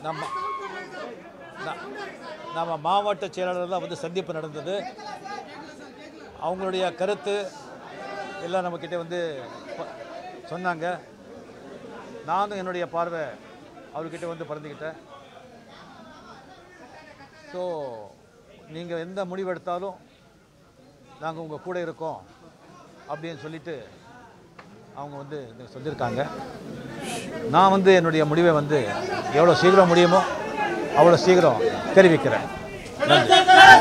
நம்ம ந- நம்ம மாவட்ட செயலாளர்லாம் வந்து சந்திப்பு நடந்தது அவங்களுடைய கருத்து எல்லாம் நம்மக்கிட்ட வந்து ப- சொன்னாங்க நானும் என்னுடைய பார்வை அவர்கிட்ட வந்து பறந்துக்கிட்டேன் ஸோ நீங்கள் எந்த முடிவு எடுத்தாலும் நாங்கள் உங்கள் கூட இருக்கோம் அப்படின்னு சொல்லிட்டு அவங்க வந்து எனக்கு சொல்லியிருக்காங்க நான் வந்து என்னுடைய முடிவை வந்து எவ்வளோ சீக்கிரம் முடியுமோ அவ்வளோ சீக்கிரம் தெரிவிக்கிறேன் நன்றி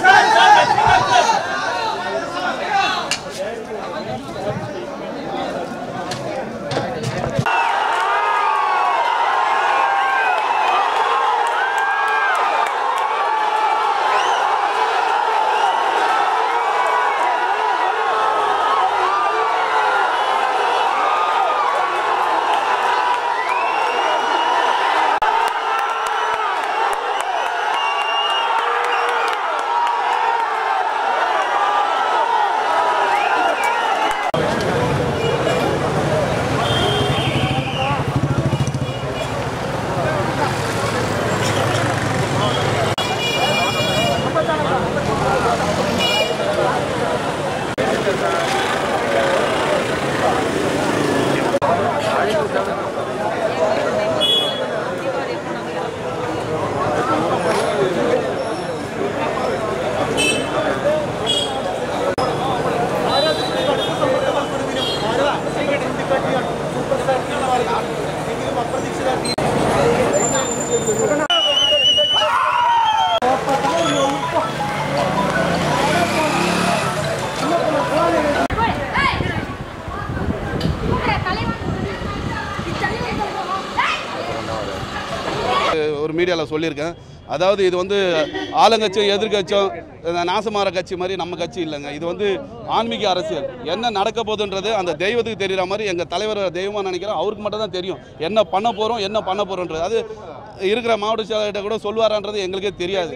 ஒரு மீடியாவில் சொல்லியிருக்கேன் அதாவது இது வந்து ஆளுங்கட்சியும் எதிர்கட்சியும் இந்த நாசமார கட்சி மாதிரி நம்ம கட்சி இல்லைங்க இது வந்து ஆன்மீக அரசியல் என்ன நடக்க போகுதுன்றது அந்த தெய்வத்துக்கு தெரிகிற மாதிரி எங்கள் தலைவர் தெய்வமாக நினைக்கிறோம் அவருக்கு மட்டும் தான் தெரியும் என்ன பண்ண போகிறோம் என்ன பண்ண போகிறோன்றது அது இருக்கிற மாவட்ட செயலாளர்கிட்ட கூட சொல்லுவாரான்றது எங்களுக்கே தெரியாது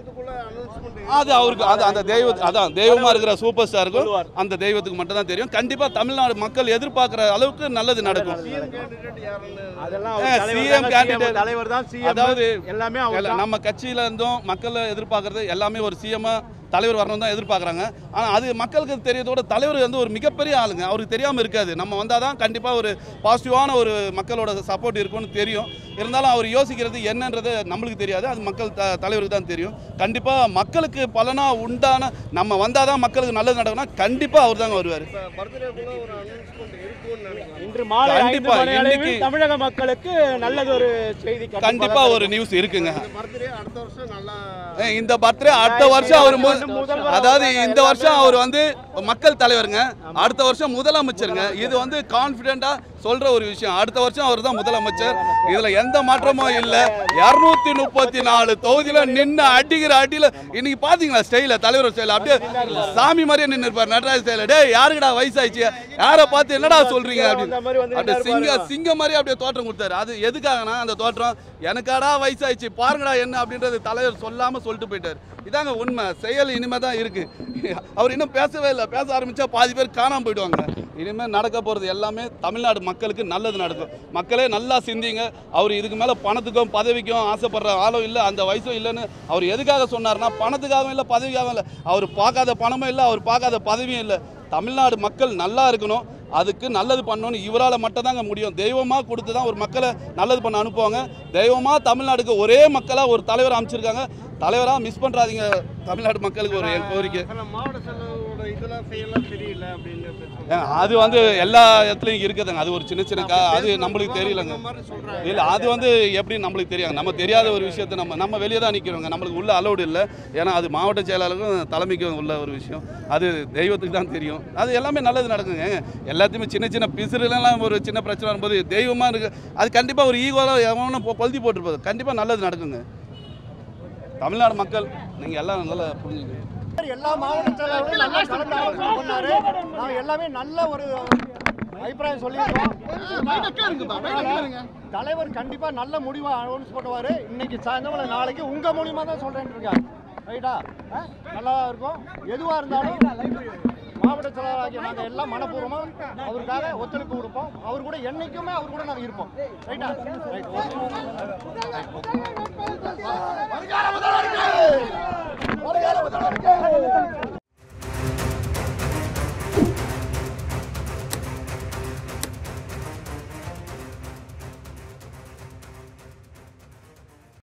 அது அவருக்கு அது அந்த தெய்வ அதான் தெய்வமா இருக்கிற சூப்பர் ஸ்டாருக்கும் அந்த தெய்வத்துக்கு மட்டும் தான் தெரியும் கண்டிப்பா தமிழ்நாடு மக்கள் எதிர்பார்க்குற அளவுக்கு நல்லது நடக்கும் அதெல்லாம் ஏ, CM candidate. தலைவர் தான் சிஎம் அதாவது எல்லாமே இல்ல, அவர் நம்ம கட்சியில இருந்தும் மக்கள் எதிர்பார்க்கறது எல்லாமே ஒரு சிஎம் தலைவர் வரணும் தான் எதிர்பார்க்குறாங்க ஆனால் அது மக்களுக்கு தெரியறதோட தலைவர் வந்து ஒரு மிகப்பெரிய ஆளுங்க அவருக்கு தெரியாமல் இருக்காது நம்ம வந்தால் தான் கண்டிப்பாக ஒரு பாசிட்டிவான ஒரு மக்களோட சப்போர்ட் இருக்கும்னு தெரியும் இருந்தாலும் அவர் யோசிக்கிறது என்னன்றது நம்மளுக்கு தெரியாது அது மக்கள் த தலைவருக்கு தான் தெரியும் கண்டிப்பாக மக்களுக்கு பலனா உண்டான நம்ம வந்தால் தான் மக்களுக்கு நல்லது நடக்கும்னா கண்டிப்பாக அவர் தாங்க வருவார் இன்று மாலை ஐந்து கண்டிப்பா, மணி அளவில் இன்னைக்கு- தமிழக மக்களுக்கு நல்லது ஒரு செய்தி கண்டிப்பா ஒரு நியூஸ் இருக்குங்க அடுத்த வருஷம் நல்லா ஏய், இந்த பர்த்டே அடுத்த வருஷம் அவர் மு- முதல்வர் அதாவது இந்த வருஷம் அவர் வந்து மக்கள் தலைவருங்க அடுத்த வருஷம் முதலமைச்சருங்க இது வந்து கான்பிடண்டா சொல்ற ஒரு விஷயம் அடுத்த வருஷம் அவர் தான் முதலமைச்சர் இதுல எந்த மாற்றமும் இல்ல இருநூத்தி முப்பத்தி நாலு தொகுதியில நின்னு அடிக்கிற அடியில இன்னைக்கு பாத்தீங்களா ஸ்டைல தலைவர் ஸ்டைல அப்படியே சாமி மாதிரியே நின்று இருப்பார் நடராஜ் ஸ்டைல டேய் யாருக்குடா வயசாயிச்சு யாரை பார்த்து என்னடா சொல்றீங்க அந்த மாதிரி வந்து அப்படின்னு அப்படியே நின்னாரு சிங்க சிங்க மாதிரி அப்படியே தோற்றம் கொடுத்தாரு அது எதுக்காகனா அந்த தோற்றம் எனக்காடா வயசாயிடுச்சு பாருங்கடா என்ன அப்படின்றது தலைவர் சொல்லாம சொல்லிட்டு போயிட்டாரு இதாங்க உண்மை செயல் இனிமே தான் இருக்கு அவர் இன்னும் பேசவே இல்லை பேச ஆரம்பிச்சா பாதி பேர் காணாம போயிடுவாங்க இனிமேல் நடக்க போகிறது எல்லாமே தமிழ்நாடு மக்களுக்கு நல்லது நடக்கும் மக்களே நல்லா சிந்திங்க அவர் இதுக்கு மேலே பணத்துக்கும் பதவிக்கும் ஆசைப்படுற ஆளும் இல்லை அந்த வயசும் இல்லைன்னு அவர் எதுக்காக சொன்னார்னா பணத்துக்காகவும் இல்லை பதவிக்காகவும் இல்லை அவர் பார்க்காத பணமும் இல்லை அவர் பார்க்காத பதவியும் இல்லை தமிழ்நாடு மக்கள் நல்லா இருக்கணும் அதுக்கு நல்லது பண்ணணும்னு இவரால் மட்டும்தாங்க முடியும் தெய்வமாக கொடுத்து தான் ஒரு மக்களை நல்லது பண்ண அனுப்புவாங்க தெய்வமாக தமிழ்நாடுக்கு ஒரே மக்களாக ஒரு தலைவர் அமைச்சிருக்காங்க தலைவராக மிஸ் பண்ணுறாதீங்க தமிழ்நாடு மக்களுக்கு ஒரு என் கோரிக்கை சில மாவட்ட செலவோட இதெல்லாம் செய்யலாம் தெரியல அப்படின்னு பேசுவாங்க. ஏங்க, அது வந்து எல்லா இடத்துலையும் இருக்குதுங்க அது ஒரு சின்ன சின்ன கா அது நம்மளுக்கு தெரியலங்க இந்த மாதிரி சொல்றாங்க இல்லை அது வந்து எப்படி நம்மளுக்கு தெரியாங்க நம்ம தெரியாத ஒரு விஷயத்தை நம்ம நம்ம வெளியே தான் நிற்கிறோங்க நம்மளுக்கு உள்ள அலௌடு இல்லை ஏன்னா அது மாவட்ட செயலாளருக்கும் தலைமைக்கும் உள்ள ஒரு விஷயம் அது தெய்வத்துக்கு தான் தெரியும் அது எல்லாமே நல்லது நடக்குங்க ஏங்க, எல்லாத்தையுமே சின்ன சின்ன பிசுறுலாம் ஒரு சின்ன பிரச்சனை வரும்போது தெய்வமாக இருக்கு அது கண்டிப்பாக ஒரு ஈகோலாம் எவனும் பொ- கொளுத்தி போட்டுருப்பது கண்டிப்பாக நல்லது நடக்குங்க தமிழ்நாடு மக்கள் நீங்கள் எல்லாம் நல்லா புரிஞ்சுக்கணும் எல்லா மாவட்ட செயலாளர்களும் நல்லா கலந்து ஆலோசனை பண்ணாரு நாங்க எல்லாமே நல்ல ஒரு அபிப்பிராயம் சொல்லியிருக்கோம் தலைவர் கண்டிப்பா நல்ல முடிவா அனௌன்ஸ் பண்ணுவாரு இன்னைக்கு சாயந்தரம் இல்ல நாளைக்கு உங்க மூலியமா தான் சொல்றேன்னு இருக்காரு ரைட்டா ஆ? நல்லா இருக்கும் எதுவா இருந்தாலும் மாவட்ட செயலாளராகிய நாங்க எல்லாம் மனப்பூர்வமா அவருக்காக ஒத்துழைப்பு கொடுப்போம் அவர் கூட என்னைக்குமே அவர் கூட நாங்க இருப்போம் ரைட்டா ரைட்